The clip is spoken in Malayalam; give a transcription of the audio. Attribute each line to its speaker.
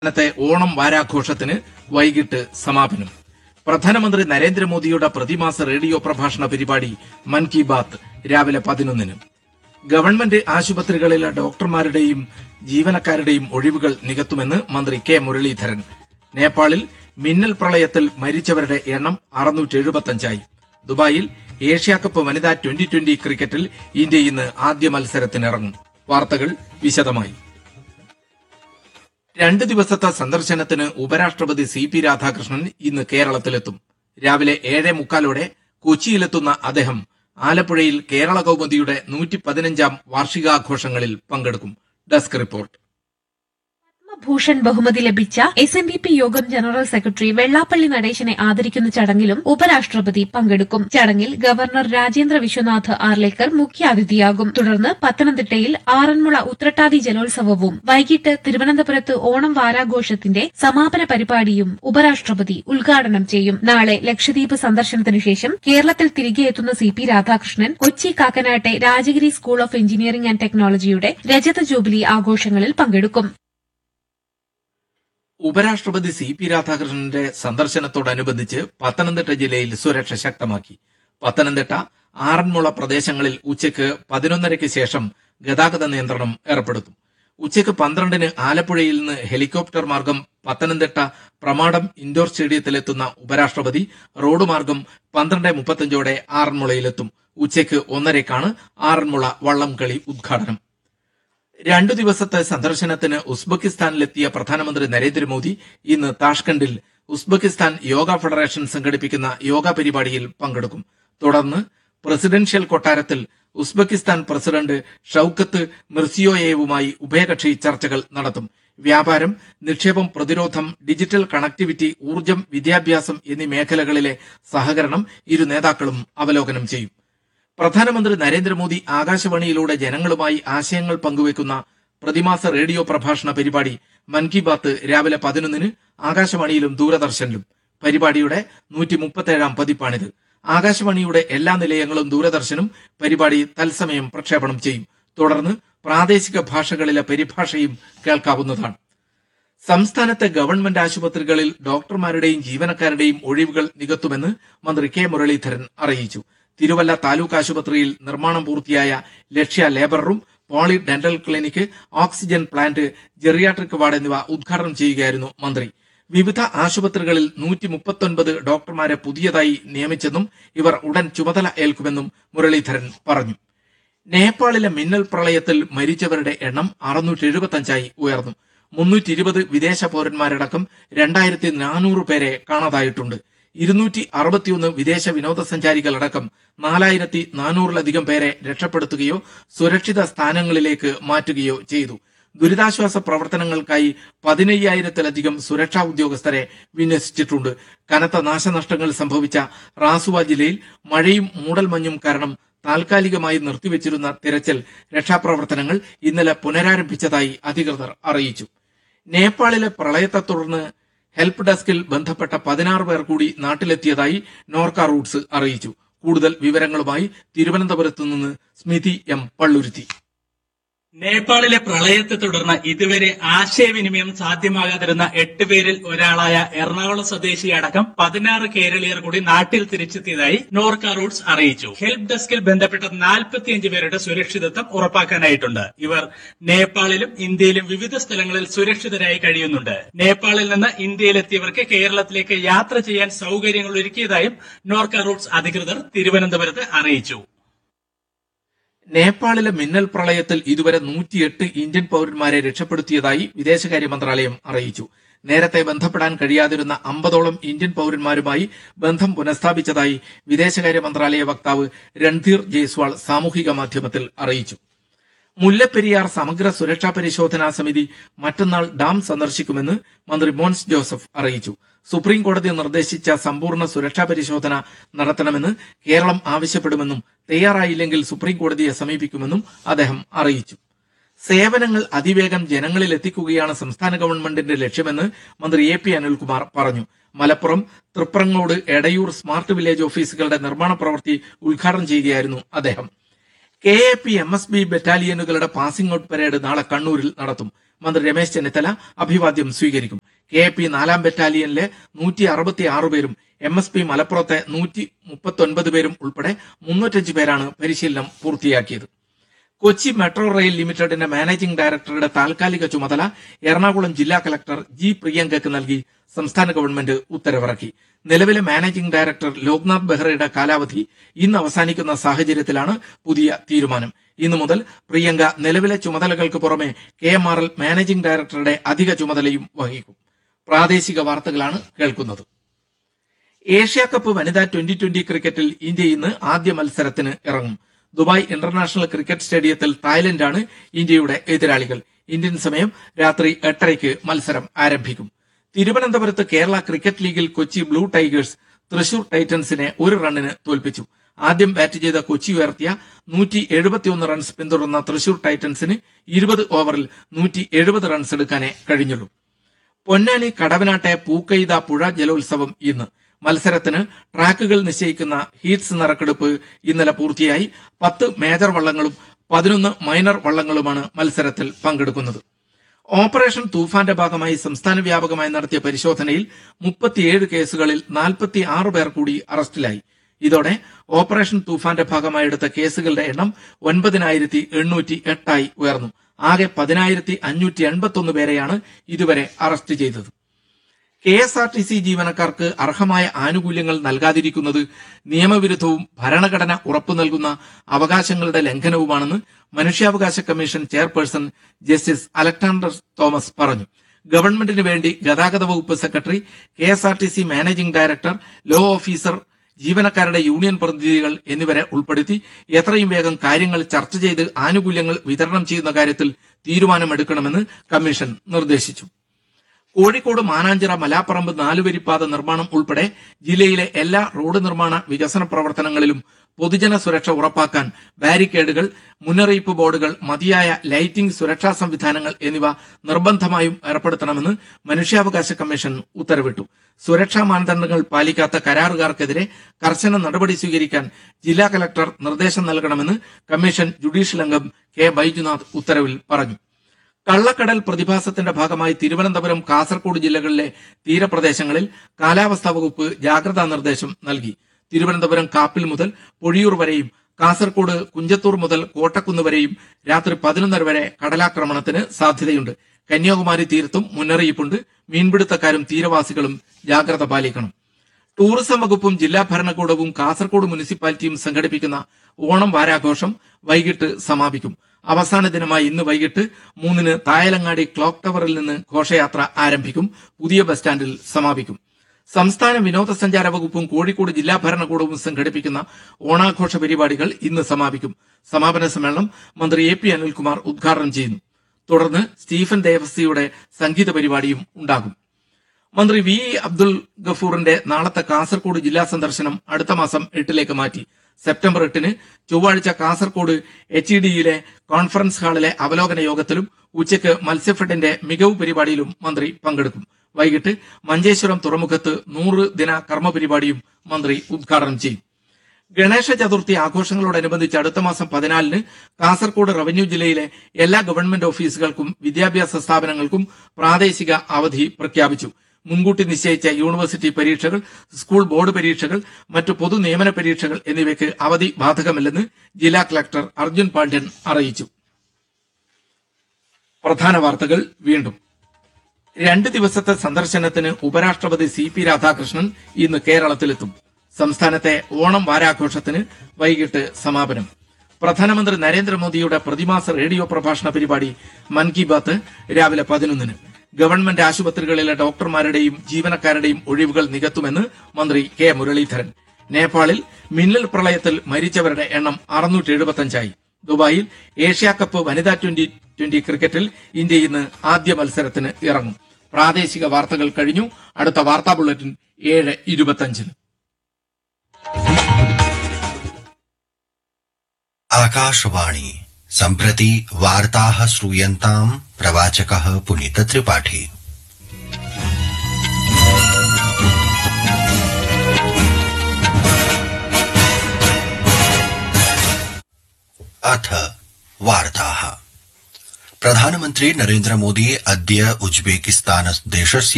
Speaker 1: സംസ്ഥാനത്തെ ഓണം വാരാഘോഷത്തിന് വൈകിട്ട് സമാപനം പ്രധാനമന്ത്രി നരേന്ദ്രമോദിയുടെ പ്രതിമാസ റേഡിയോ പ്രഭാഷണ പരിപാടി മൻ കി ബാത്ത് രാവിലെ പതിനൊന്നിന് ഗവൺമെന്റ് ആശുപത്രികളിലെ ഡോക്ടർമാരുടെയും ജീവനക്കാരുടെയും ഒഴിവുകൾ നികത്തുമെന്ന് മന്ത്രി കെ മുരളീധരൻ നേപ്പാളിൽ മിന്നൽ പ്രളയത്തിൽ മരിച്ചവരുടെ എണ്ണം അറുന്നൂറ്റി എഴുപത്തഞ്ചായി ദുബായിൽ ഏഷ്യാകപ്പ് വനിതാ ട്വന്റി ട്വന്റി ക്രിക്കറ്റിൽ ഇന്ത്യ ഇന്ന് ആദ്യ മത്സരത്തിനിറങ്ങും വാർത്തകൾ വിശദമായി രണ്ട് ദിവസത്തെ സന്ദർശനത്തിന് ഉപരാഷ്ട്രപതി സി പി രാധാകൃഷ്ണൻ ഇന്ന് കേരളത്തിലെത്തും രാവിലെ ഏഴേ മുക്കാലോടെ കൊച്ചിയിലെത്തുന്ന അദ്ദേഹം ആലപ്പുഴയിൽ കേരള കൗമുദിയുടെ നൂറ്റി പതിനഞ്ചാം വാർഷികാഘോഷങ്ങളിൽ പങ്കെടുക്കും ഡെസ്ക് റിപ്പോർട്ട്
Speaker 2: പത്മഭൂഷൺ ബഹുമതി ലഭിച്ച S N D P Yogam general secretary Vellappally നടേശനെ ആദരിക്കുന്ന ചടങ്ങിലും ഉപരാഷ്ട്രപതി പങ്കെടുക്കും ചടങ്ങിൽ ഗവർണർ രാജേന്ദ്ര വിശ്വനാഥ് ആർലേക്കർ മുഖ്യാതിഥിയാകും തുടർന്ന് പത്തനംതിട്ടയിൽ ആറന്മുള ഉത്രട്ടാതി ജലോത്സവവും വൈകിട്ട് തിരുവനന്തപുരത്ത് ഓണം വാരാഘോഷത്തിന്റെ സമാപന പരിപാടിയും ഉപരാഷ്ട്രപതി ഉദ്ഘാടനം ചെയ്യും നാളെ ലക്ഷദ്വീപ് സന്ദർശനത്തിനു ശേഷം കേരളത്തിൽ തിരികെ എത്തുന്ന സി പി രാധാകൃഷ്ണൻ കൊച്ചി കാക്കനാട്ടെ Rajagiri school of engineering and ടെക്നോളജിയുടെ രജത ജൂബിലി ആഘോഷങ്ങളിൽ പങ്കെടുക്കും
Speaker 1: ഉപരാഷ്ട്രപതി സി പി രാധാകൃഷ്ണന്റെ സന്ദർശനത്തോടനുബന്ധിച്ച് പത്തനംതിട്ട ജില്ലയിൽ സുരക്ഷ ശക്തമാക്കി പത്തനംതിട്ട ആറന്മുള പ്രദേശങ്ങളിൽ ഉച്ചയ്ക്ക് പതിനൊന്നരയ്ക്ക് ശേഷം ഗതാഗത നിയന്ത്രണം ഏർപ്പെടുത്തും ഉച്ചയ്ക്ക് പന്ത്രണ്ടിന് ആലപ്പുഴയിൽ നിന്ന് ഹെലികോപ്റ്റർ മാർഗം പത്തനംതിട്ട പ്രമാടം ഇൻഡോർ സ്റ്റേഡിയത്തിലെത്തുന്ന ഉപരാഷ്ട്രപതി റോഡ് മാർഗം പന്ത്രണ്ട് മുപ്പത്തഞ്ചോടെ ആറന്മുളയിലെത്തും ഉച്ചയ്ക്ക് ഒന്നരയ്ക്കാണ് ആറന്മുള വള്ളംകളി ഉദ്ഘാടനം രണ്ടു ദിവസത്തെ സന്ദർശനത്തിന് ഉസ്ബെക്കിസ്ഥാനിലെത്തിയ പ്രധാനമന്ത്രി നരേന്ദ്രമോദി ഇന്ന് താഷ്കണ്ടിൽ ഉസ്ബെക്കിസ്ഥാൻ യോഗ ഫെഡറേഷൻ സംഘടിപ്പിക്കുന്ന യോഗ പരിപാടിയിൽ പങ്കെടുക്കും തുടർന്ന് പ്രസിഡൻഷ്യൽ കൊട്ടാരത്തിൽ ഉസ്ബെക്കിസ്ഥാൻ പ്രസിഡന്റ് ഷൌക്കത്ത് മിർസിയോയേവുമായി ഉഭയകക്ഷി ചർച്ചകൾ നടത്തും വ്യാപാരം നിക്ഷേപം പ്രതിരോധം ഡിജിറ്റൽ കണക്ടിവിറ്റി ഊർജം വിദ്യാഭ്യാസം എന്നീ മേഖലകളിലെ സഹകരണം ഇരു നേതാക്കളും അവലോകനം ചെയ്യും പ്രധാനമന്ത്രി നരേന്ദ്രമോദി ആകാശവാണിയിലൂടെ ജനങ്ങളുമായി ആശയങ്ങൾ പങ്കുവെക്കുന്ന പ്രതിമാസ റേഡിയോ പ്രഭാഷണ പരിപാടി മൻ കി ബാത്ത് രാവിലെ പതിനൊന്നിന് ആകാശവാണിയിലും ദൂരദർശനിലും പരിപാടിയുടെ നൂറ്റി മുപ്പത്തേഴാം പതിപ്പാണിത് ആകാശവാണിയുടെ എല്ലാ നിലയങ്ങളും ദൂരദർശനും പരിപാടി തത്സമയം പ്രക്ഷേപണം ചെയ്യും തുടർന്ന് പ്രാദേശിക ഭാഷകളിലെ പരിഭാഷയും കേൾക്കാവുന്നതാണ് സംസ്ഥാനത്തെ ഗവൺമെന്റ് ആശുപത്രികളിൽ ഡോക്ടർമാരുടെയും ജീവനക്കാരുടെയും ഒഴിവുകൾ നികത്തുമെന്ന് മന്ത്രി കെ മുരളീധരൻ അറിയിച്ചു തിരുവല്ല താലൂക്ക് ആശുപത്രിയിൽ നിർമ്മാണം പൂർത്തിയായ Lakshya labour room poly dental clinic oxygen plant geriatric ward എന്നിവ ഉദ്ഘാടനം ചെയ്യുകയായിരുന്നു മന്ത്രി വിവിധ ആശുപത്രികളിൽ നൂറ്റി മുപ്പത്തൊൻപത് ഡോക്ടർമാരെ പുതിയതായി നിയമിച്ചെന്നും ഇവർ ഉടൻ ചുമതല ഏൽക്കുമെന്നും മുരളീധരൻ പറഞ്ഞു നേപ്പാളിലെ മിന്നൽ പ്രളയത്തിൽ മരിച്ചവരുടെ എണ്ണം അറുന്നൂറ്റി എഴുപത്തഞ്ചായി ഉയർന്നു മുന്നൂറ്റി ഇരുപത് വിദേശ പൗരന്മാരടക്കം രണ്ടായിരത്തി നാനൂറ് പേരെ കാണാതായിട്ടുണ്ട് ഇരുന്നൂറ്റി അറുപത്തിയൊന്ന് വിദേശ വിനോദസഞ്ചാരികളടക്കം നാലായിരത്തി നാനൂറിലധികം പേരെ രക്ഷപ്പെടുത്തുകയോ സുരക്ഷിത സ്ഥാനങ്ങളിലേക്ക് മാറ്റുകയോ ചെയ്തു ദുരിതാശ്വാസ പ്രവർത്തനങ്ങൾക്കായി പതിനയ്യായിരത്തിലധികം സുരക്ഷാ ഉദ്യോഗസ്ഥരെ വിന്യസിച്ചിട്ടുണ്ട് കനത്ത നാശനഷ്ടങ്ങൾ സംഭവിച്ച റാസുവ ജില്ലയിൽ മഴയും മൂടൽമഞ്ഞും കാരണം താൽക്കാലികമായി നിർത്തിവെച്ചിരുന്ന തിരച്ചിൽ രക്ഷാപ്രവർത്തനങ്ങൾ ഇന്നലെ പുനരാരംഭിച്ചതായി അധികൃതർ അറിയിച്ചു നേപ്പാളിലെ പ്രളയത്തെ തുടർന്ന് ഹെൽപ്പ് ഡെസ്കിൽ ബന്ധപ്പെട്ട പതിനാറ് പേർ കൂടി നാട്ടിലെത്തിയതായി നോർക്ക റൂട്ട്സ് അറിയിച്ചു കൂടുതൽ വിവരങ്ങളുമായി തിരുവനന്തപുരത്ത് നിന്ന് സ്മിതി എം പള്ളുരുത്തി
Speaker 3: നേപ്പാളിലെ പ്രളയത്തെ തുടർന്ന് ഇതുവരെ ആശയവിനിമയം സാധ്യമാകാതിരുന്ന എട്ട് പേരിൽ ഒരാളായ എറണാകുളം സ്വദേശി അടക്കം പതിനാറ് കേരളീയർ കൂടി നാട്ടിൽ തിരിച്ചെത്തിയതായി നോർക്ക റൂട്ട്സ് അറിയിച്ചു ഹെൽപ്പ് ഡെസ്കിൽ ബന്ധപ്പെട്ട നാൽപ്പത്തിയഞ്ച് പേരുടെ സുരക്ഷിതത്വം ഉറപ്പാക്കാനായിട്ടുണ്ട് ഇവർ നേപ്പാളിലും ഇന്ത്യയിലും വിവിധ സ്ഥലങ്ങളിൽ സുരക്ഷിതരായി കഴിയുന്നുണ്ട് നേപ്പാളിൽ നിന്ന് ഇന്ത്യയിലെത്തിയവർക്ക് കേരളത്തിലേക്ക് യാത്ര ചെയ്യാൻ സൗകര്യങ്ങൾ ഒരുക്കിയതായും നോർക്ക റൂട്ട്സ് അധികൃതർ തിരുവനന്തപുരത്ത് അറിയിച്ചു
Speaker 1: നേപ്പാളിലെ മിന്നൽ പ്രളയത്തിൽ ഇതുവരെ നൂറ്റിയെട്ട് ഇന്ത്യൻ പൗരന്മാരെ രക്ഷപ്പെടുത്തിയതായി വിദേശകാര്യ മന്ത്രാലയം അറിയിച്ചു നേരത്തെ ബന്ധപ്പെടാൻ കഴിയാതിരുന്ന അമ്പതോളം ഇന്ത്യൻ പൗരന്മാരുമായി ബന്ധം പുനഃസ്ഥാപിച്ചതായി വിദേശകാര്യ മന്ത്രാലയ വക്താവ് രൺധീർ ജയ്സ്വാൾ സാമൂഹിക മാധ്യമത്തിൽ അറിയിച്ചു മുല്ലപ്പെരിയാർ സമഗ്ര സുരക്ഷാ പരിശോധനാ സമിതി മറ്റന്നാൾ ഡാം സന്ദർശിക്കുമെന്ന് മന്ത്രി മോൻസ് ജോസഫ് അറിയിച്ചു സുപ്രീം കോടതി നിർദ്ദേശിച്ച സമ്പൂർണ്ണ സുരക്ഷാ പരിശോധന നടത്തണമെന്ന് കേരളം ആവശ്യപ്പെടുമെന്നും തയ്യാറായില്ലെങ്കിൽ സുപ്രീം കോടതിയെ സമീപിക്കുമെന്നും അദ്ദേഹം അറിയിച്ചു സേവനങ്ങൾ അതിവേഗം ജനങ്ങളിൽ എത്തിക്കുകയാണ് സംസ്ഥാന ഗവൺമെന്റിന്റെ ലക്ഷ്യമെന്ന് മന്ത്രി എ പി അനിൽകുമാർ പറഞ്ഞു മലപ്പുറം തൃപ്രങ്ങോട് എടയൂർ സ്മാർട്ട് വില്ലേജ് ഓഫീസുകളുടെ നിർമ്മാണ പ്രവൃത്തി ഉദ്ഘാടനം ചെയ്യുകയായിരുന്നു അദ്ദേഹം K A P M S B ബറ്റാലിയനുകളുടെ പാസിംഗ് ഔട്ട് പരേഡ് നാളെ കണ്ണൂരിൽ നടത്തും മന്ത്രി രമേശ് ചെന്നിത്തല അഭിവാദ്യം സ്വീകരിക്കും കെ പി നാലാം ബറ്റാലിയനിലെ നൂറ്റി അറുപത്തി ആറ് പേരും എം എസ് പി മലപ്പുറത്തെ നൂറ്റി മുപ്പത്തൊൻപത് പേരും ഉൾപ്പെടെ മുന്നൂറ്റഞ്ച് പേരാണ് പരിശീലനം പൂർത്തിയാക്കിയത് കൊച്ചി മെട്രോ റെയിൽ ലിമിറ്റഡിന്റെ മാനേജിംഗ് ഡയറക്ടറുടെ താൽക്കാലിക ചുമതല എറണാകുളം ജില്ലാ കലക്ടർ ജി പ്രിയങ്കയ്ക്ക് നൽകി സംസ്ഥാന ഗവൺമെന്റ് ഉത്തരവിറക്കി നിലവിലെ മാനേജിംഗ് ഡയറക്ടർ ലോക്നാഥ് ബെഹ്റയുടെ കാലാവധി ഇന്ന് അവസാനിക്കുന്ന സാഹചര്യത്തിലാണ് പുതിയ തീരുമാനം ഇന്നു മുതൽ പ്രിയങ്ക നിലവിലെ ചുമതലകൾക്ക് പുറമെ K M R L managing ഡയറക്ടറുടെ അധിക ചുമതലയും വഹിക്കും പ്രാദേശിക വാർത്തകളാണ് കേൾക്കുന്നത് ഏഷ്യ കപ്പ് വനിതാ ട്വന്റി ട്വന്റി ക്രിക്കറ്റിൽ ഇന്ത്യ ഇന്ന് ആദ്യ മത്സരത്തിന് ഇറങ്ങും ദുബായ് ഇന്റർനാഷണൽ ക്രിക്കറ്റ് സ്റ്റേഡിയത്തിൽ തായ്ലൻഡാണ് ഇന്ത്യയുടെ എതിരാളികൾ ഇന്ത്യൻ സമയം രാത്രി എട്ടരയ്ക്ക് മത്സരം ആരംഭിക്കും തിരുവനന്തപുരത്ത് കേരള ക്രിക്കറ്റ് ലീഗിൽ കൊച്ചി ബ്ലൂ ടൈഗേഴ്സ് തൃശൂർ ടൈറ്റൻസിനെ ഒരു റണ്ണിന് തോൽപ്പിച്ചു ആദ്യം ബാറ്റ് ചെയ്ത കൊച്ചി ഉയർത്തിയ നൂറ്റി എഴുപത്തിയൊന്ന് റൺസ് പിന്തുടർന്ന തൃശൂർ ടൈറ്റൻസിന് ഇരുപത് ഓവറിൽ നൂറ്റി എഴുപത് റൺസ് എടുക്കാനേ കഴിഞ്ഞുള്ളൂ പൊന്നാനി കടവനാട്ടെ പൂക്കൈത പുഴ ജലോത്സവം ഇന്ന് മത്സരത്തിന് ട്രാക്കുകൾ നിശ്ചയിക്കുന്ന ഹീറ്റ്സ് നറുക്കെടുപ്പ് ഇന്നലെ പൂർത്തിയായി പത്ത് മേജർ വള്ളങ്ങളും പതിനൊന്ന് മൈനർ വള്ളങ്ങളുമാണ് മത്സരത്തിൽ പങ്കെടുക്കുന്നത് ഓപ്പറേഷൻ തൂഫാന്റെ ഭാഗമായി സംസ്ഥാന വ്യാപകമായി നടത്തിയ പരിശോധനയിൽ മുപ്പത്തിയേഴ് കേസുകളിൽ നാൽപ്പത്തി ആറ് പേർ കൂടി അറസ്റ്റിലായി ഇതോടെ ഓപ്പറേഷൻ തൂഫാന്റെ ഭാഗമായി എടുത്ത കേസുകളുടെ എണ്ണം ഒൻപതിനായിരത്തി എണ്ണൂറ്റി എട്ടായി ഉയർന്നു ആകെ പതിനായിരത്തി അഞ്ഞൂറ്റി എൺപത്തൊന്ന് പേരെയാണ് ഇതുവരെ അറസ്റ്റ് ചെയ്തത് K S R T C ജീവനക്കാർക്ക് അർഹമായ ആനുകൂല്യങ്ങൾ നൽകാതിരിക്കുന്നത് നിയമവിരുദ്ധവും ഭരണഘടന ഉറപ്പു നൽകുന്ന അവകാശങ്ങളുടെ ലംഘനവുമാണെന്ന് മനുഷ്യാവകാശ commission chairperson justice Alexander Thomas പറഞ്ഞു ഗവൺമെന്റിന് വേണ്ടി ഗതാഗത വകുപ്പ് secretary K S R T C managing director law officer ജീവനക്കാരുടെ യൂണിയൻ പ്രതിനിധികൾ എന്നിവരെ ഉൾപ്പെടുത്തി എത്രയും വേഗം കാര്യങ്ങൾ ചർച്ച ചെയ്ത് ആനുകൂല്യങ്ങൾ വിതരണം ചെയ്യുന്ന കാര്യത്തിൽ തീരുമാനമെടുക്കണമെന്ന് കമ്മീഷൻ നിർദ്ദേശിച്ചു കോഴിക്കോട് മാനാഞ്ചിറ മലാപ്പറമ്പ് നാലുവരിപ്പാത നിർമ്മാണം ഉൾപ്പെടെ ജില്ലയിലെ എല്ലാ റോഡ് നിർമ്മാണ വികസന പ്രവർത്തനങ്ങളിലും പൊതുജന സുരക്ഷ ഉറപ്പാക്കാൻ ബാരിക്കേഡുകൾ മുന്നറിയിപ്പ് ബോർഡുകൾ മതിയായ ലൈറ്റിംഗ് സുരക്ഷാ സംവിധാനങ്ങൾ എന്നിവ നിർബന്ധമായും ഏർപ്പെടുത്തണമെന്ന് മനുഷ്യാവകാശ കമ്മീഷൻ ഉത്തരവിട്ടു സുരക്ഷാ മാനദണ്ഡങ്ങൾ പാലിക്കാത്ത കരാറുകാർക്കെതിരെ കർശന നടപടി സ്വീകരിക്കാൻ ജില്ലാ കലക്ടർ നിർദ്ദേശം നൽകണമെന്ന് കമ്മീഷൻ ജുഡീഷ്യൽ അംഗം കെ ബൈജുനാഥ് ഉത്തരവിൽ പറഞ്ഞു കള്ളക്കടൽ പ്രതിഭാസത്തിന്റെ ഭാഗമായി തിരുവനന്തപുരം കാസർഗോഡ് ജില്ലകളിലെ തീരപ്രദേശങ്ങളിൽ കാലാവസ്ഥാ വകുപ്പ് ജാഗ്രതാ നിർദ്ദേശം നൽകി തിരുവനന്തപുരം കാപ്പിൽ മുതൽ പൊഴിയൂർ വരെയും കാസർഗോഡ് കുഞ്ചത്തൂർ മുതൽ കോട്ടക്കുന്ന് വരെയും രാത്രി പതിനൊന്നര വരെ കടലാക്രമണത്തിന് സാധ്യതയുണ്ട് കന്യാകുമാരി തീരത്തും മുന്നറിയിപ്പുണ്ട് മീൻപിടുത്തക്കാരും തീരവാസികളും ജാഗ്രത പാലിക്കണം ടൂറിസം വകുപ്പും ജില്ലാ ഭരണകൂടവും കാസർഗോഡ് മുനിസിപ്പാലിറ്റിയും സംഘടിപ്പിക്കുന്ന ഓണം വാരാഘോഷം വൈകിട്ട് സമാപിക്കും അവസാന ദിനമായി ഇന്ന് വൈകിട്ട് മൂന്നിന് തായലങ്ങാടി ക്ലോക്ക് ടവറിൽ നിന്ന് ഘോഷയാത്ര ആരംഭിക്കും പുതിയ ബസ് സ്റ്റാൻഡിൽ സമാപിക്കും സംസ്ഥാന വിനോദസഞ്ചാര വകുപ്പും കോഴിക്കോട് ജില്ലാ ഭരണകൂടവും സംഘടിപ്പിക്കുന്ന ഓണാഘോഷ പരിപാടികൾ ഇന്ന് സമാപിക്കും സമാപന സമ്മേളനം മന്ത്രി എ പി അനിൽകുമാർ ഉദ്ഘാടനം ചെയ്യുന്നു തുടർന്ന് സ്റ്റീഫൻ ദേവസിയുടെ സംഗീത പരിപാടിയും ഉണ്ടാകും മന്ത്രി വി ഇ അബ്ദുൽ ഗഫൂറിന്റെ നാളത്തെ കാസർഗോഡ് ജില്ലാ സന്ദർശനം അടുത്ത മാസം എട്ടിലേക്ക് മാറ്റി സെപ്റ്റംബർ എട്ടിന് ചൊവ്വാഴ്ച കാസർഗോഡ് എച്ച് ഇ ഡിയിലെ കോൺഫറൻസ് ഹാളിലെ അവലോകന യോഗത്തിലും ഉച്ചയ്ക്ക് മത്സ്യഫെഡിന്റെ മികവ് പരിപാടിയിലും മന്ത്രി പങ്കെടുക്കും വൈകിട്ട് മഞ്ചേശ്വരം തുറമുഖത്ത് നൂറ് ദിന കർമ്മ പരിപാടിയും മന്ത്രി ഉദ്ഘാടനം ചെയ്യും ഗണേശ ചതുർത്ഥി ആഘോഷങ്ങളോടനുബന്ധിച്ച് അടുത്ത മാസം പതിനാലിന് കാസർഗോഡ് റവന്യൂ ജില്ലയിലെ എല്ലാ ഗവൺമെന്റ് ഓഫീസുകൾക്കും വിദ്യാഭ്യാസ സ്ഥാപനങ്ങൾക്കും പ്രാദേശിക അവധി പ്രഖ്യാപിച്ചു മുൻകൂട്ടി നിശ്ചയിച്ച യൂണിവേഴ്സിറ്റി പരീക്ഷകൾ സ്കൂൾ ബോർഡ് പരീക്ഷകൾ മറ്റു പൊതു നിയമന പരീക്ഷകൾ എന്നിവയ്ക്ക് അവധി ബാധകമല്ലെന്ന് ജില്ലാ കളക്ടർ അർജുൻ പാണ്ഡ്യൻ അറിയിച്ചു പ്രധാന വാർത്തകൾ വീണ്ടും രണ്ട് ദിവസത്തെ സന്ദർശനത്തിന് ഉപരാഷ്ട്രപതി സി പി രാധാകൃഷ്ണൻ ഇന്ന് കേരളത്തിലെത്തും സംസ്ഥാനത്തെ ഓണം വാരാഘോഷത്തിന് വൈകിട്ട് സമാപനം പ്രധാനമന്ത്രി നരേന്ദ്രമോദിയുടെ പ്രതിമാസ റേഡിയോ പ്രഭാഷണ പരിപാടി മൻ കി ബാത്ത് രാവിലെ പതിനൊന്നിന് ഗവൺമെന്റ് ആശുപത്രികളിലെ ഡോക്ടർമാരുടെയും ജീവനക്കാരുടെയും ഒഴിവുകൾ നികത്തുമെന്ന് മന്ത്രി കെ മുരളീധരൻ നേപ്പാളിൽ മിന്നൽ പ്രളയത്തിൽ മരിച്ചവരുടെ എണ്ണം അറുന്നൂറ്റി എഴുപത്തഞ്ചായി ദുബായിൽ ഏഷ്യാ കപ്പ് വനിതാ ട്വന്റി ട്വന്റി ക്രിക്കറ്റിൽ ഇന്ത്യ ഇന്ന് ആദ്യ മത്സരത്തിന് ഇറങ്ങും പ്രാദേശിക വാർത്തകൾ കഴിഞ്ഞു അടുത്ത വാർത്താ ബുള്ളറ്റിൻ ഏഴ് ഇരുപത്തഞ്ചിന്
Speaker 4: आकाशवाणी सम्प्रति वार्ताः श्रूयन्ताम् प्रवाचकः पुनीतत्रिपाठी अथ वार्ताः प्रधानमन्त्री प्रधानमन्त्री नरेन्द्र मोदी अद्य उज्बेकिस्तान देशस्य